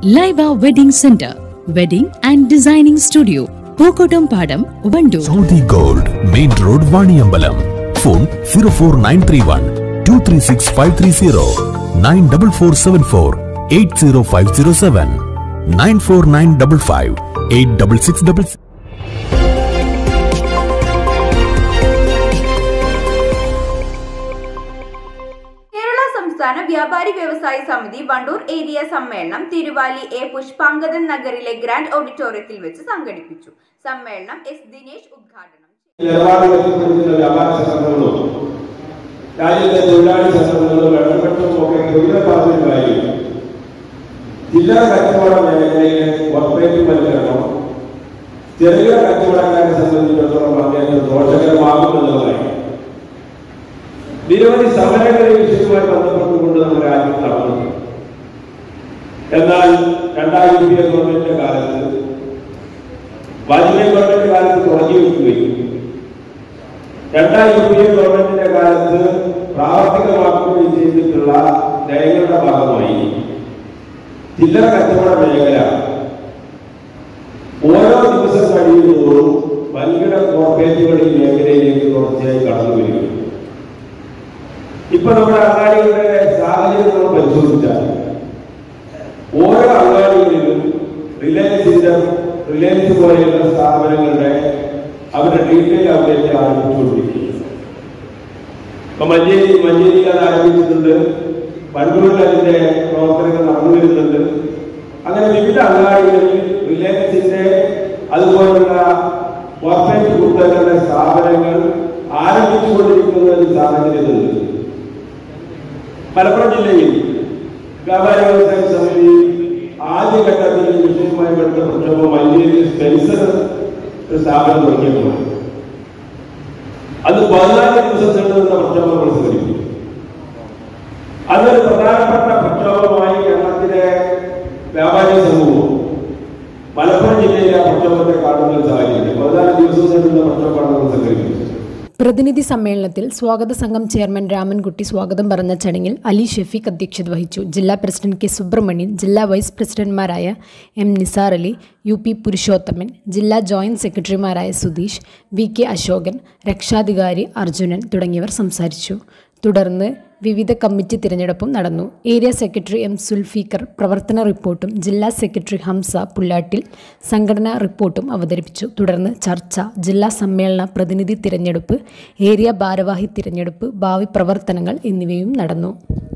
Laiba wedding centre wedding and designing studio Pookkottumpadam Wandoor Saudi gold main road Vaniyambalam phone zero four nine three one two three six five three zero nine double four seven four eight zero five zero seven nine four nine double five eight double six double Kerala സംസ്ഥാന വ്യാപാരി വ്യവസായി സമിതി Wandoor area സമ്മേളനം Thiruvali A Pushpangadan നഗറിലെ grand ഓഡിറ്റോറിയത്തിൽ വെച്ച് സംഘടിപ്പിച്ചു സമ്മേളനം എസ് ദിനേശ് ഉദ്ഘാടനം ചെയ്തു നിലപാട് വ്യക്തപ്പെടുത്തുന്ന വ്യാപാര സംഘടനകളും രാജ്യത്തെ തൊഴിലാളി സംഘടനകളും ഇടപെട്ടും ഒക്കെ തൊഴിലുറപ്പാക്കുന്നതായി ചില്ലറ കച്ചവട മേഖലയിലെ കോർപ്പറേറ്റുവൽക്കരണം ചെറിയ കച്ചവടക്കാരെ സംബന്ധിച്ചിടത്തോളം അദ്ദേഹം ദോഷകരമാകുമെന്നുള്ളതായി നിരവധി സമരങ്ങളെ വിഷയവുമായി ബന്ധപ്പെട്ടുകൊണ്ട് നമ്മുടെ രാജ്യം നടന്നു എന്നാൽ രണ്ടായിരം യു പി എ ഗവൺമെന്റിന്റെ കാലത്ത് വാജ്പേയി ഗവൺമെന്റ് കാലത്ത് തുടങ്ങി വെക്കുകയും രണ്ടാം യു പി എ ഗവൺമെന്റിന്റെ കാലത്ത് പ്രാവർത്തികമാക്കുകയും ചെയ്തിട്ടുള്ള നയങ്ങളുടെ ഭാഗമായി ചില്ലറ കച്ചവട മേഖല ഓരോ ദിവസം കഴിയുന്നതോറും വൻകിട കോർപ്പറേറ്റുകൾ ഈ മേഖലയിലേക്ക് തുടർച്ചയായി കടന്നു വരികയും ഇപ്പൊ നമ്മുടെ അങ്ങാടികളുടെ സാഹചര്യം നമ്മൾ പരിശോധിച്ചാൽ ഓരോ അങ്ങാടികളിലും റിലയൻസിന്റെ റിലയൻസ് പോലെയുള്ള സ്ഥാപനങ്ങളുടെ അവരുടെ റീറ്റെയിൽ ഔട്ട്ലെറ്റ് ആരംഭിച്ചുകൊണ്ടിരിക്കുകയാണ് ഇപ്പൊ മഞ്ചേരി മഞ്ചേരിയിൽ അത് ആരംഭിച്ചിട്ടുണ്ട് വണ്ടൂരിൽ അതിന്റെ പ്രവർത്തനങ്ങൾ നടന്നു വരുന്നുണ്ട് അങ്ങനെ വിവിധ അങ്ങാടികളിൽ റിലയൻസിന്റെ അതുപോലുള്ള കോർപ്പറേറ്റ് കുത്തകളുടെ സ്ഥാപനങ്ങൾ ആരംഭിച്ചുകൊണ്ടിരിക്കുന്ന ഒരു സാഹചര്യത്തിലുണ്ട് മലപ്പുറം ജില്ലയിൽ വ്യാപാരി വ്യവസായ സമിതി ആദ്യഘട്ടത്തിൽ ഈ വിഷയവുമായി ബന്ധപ്പെട്ട പ്രക്ഷോഭം മഞ്ചേരിയിൽ സ്പെൻസർ ഒരു സ്ഥാപനം തുടങ്ങിയപ്പോൾ അത് പതിനാല് ദിവസം നീണ്ടുനിന്ന പ്രക്ഷോഭം നമ്മൾ സംഘടിപ്പിച്ചു അതൊരു പ്രധാനപ്പെട്ട പ്രക്ഷോഭമായി കേരളത്തിലെ വ്യാപാരി സമൂഹം മലപ്പുറം ജില്ലയിലെ ആ പ്രക്ഷോഭത്തെ കാണുന്ന ഒരു സാഹചര്യം പതിനാല് ദിവസം നീണ്ടുന്ന പ്രക്ഷോഭമാണ് നമ്മൾ സംഘടിപ്പിച്ചത് പ്രതിനിധി സമ്മേളനത്തിൽ സ്വാഗത സംഘം ചെയർമാൻ രാമൻകുട്ടി സ്വാഗതം പറഞ്ഞ ചടങ്ങിൽ അലി ഷെഫീഖ് അധ്യക്ഷത വഹിച്ചു ജില്ലാ പ്രസിഡന്റ് കെ സുബ്രഹ്മണ്യൻ ജില്ലാ വൈസ് പ്രസിഡന്റ്മാരായ M Nisar Ali U P Purushothaman ജില്ലാ ജോയിന്റ് സെക്രട്ടറിമാരായ സുധീഷ് വി കെ അശോകൻ രക്ഷാധികാരി അർജുനൻ തുടങ്ങിയവർ സംസാരിച്ചു തുടർന്ന് വിവിധ കമ്മിറ്റി തിരഞ്ഞെടുപ്പും നടന്നു ഏരിയ സെക്രട്ടറി എം സുൽഫീഖർ പ്രവർത്തന റിപ്പോർട്ടും ജില്ലാ സെക്രട്ടറി ഹംസ പുല്ലാട്ടിൽ സംഘടനാ റിപ്പോർട്ടും അവതരിപ്പിച്ചു തുടർന്ന് ചർച്ച ജില്ലാ സമ്മേളന പ്രതിനിധി തിരഞ്ഞെടുപ്പ് ഏരിയ ഭാരവാഹി തിരഞ്ഞെടുപ്പ് ഭാവി പ്രവർത്തനങ്ങൾ എന്നിവയും നടന്നു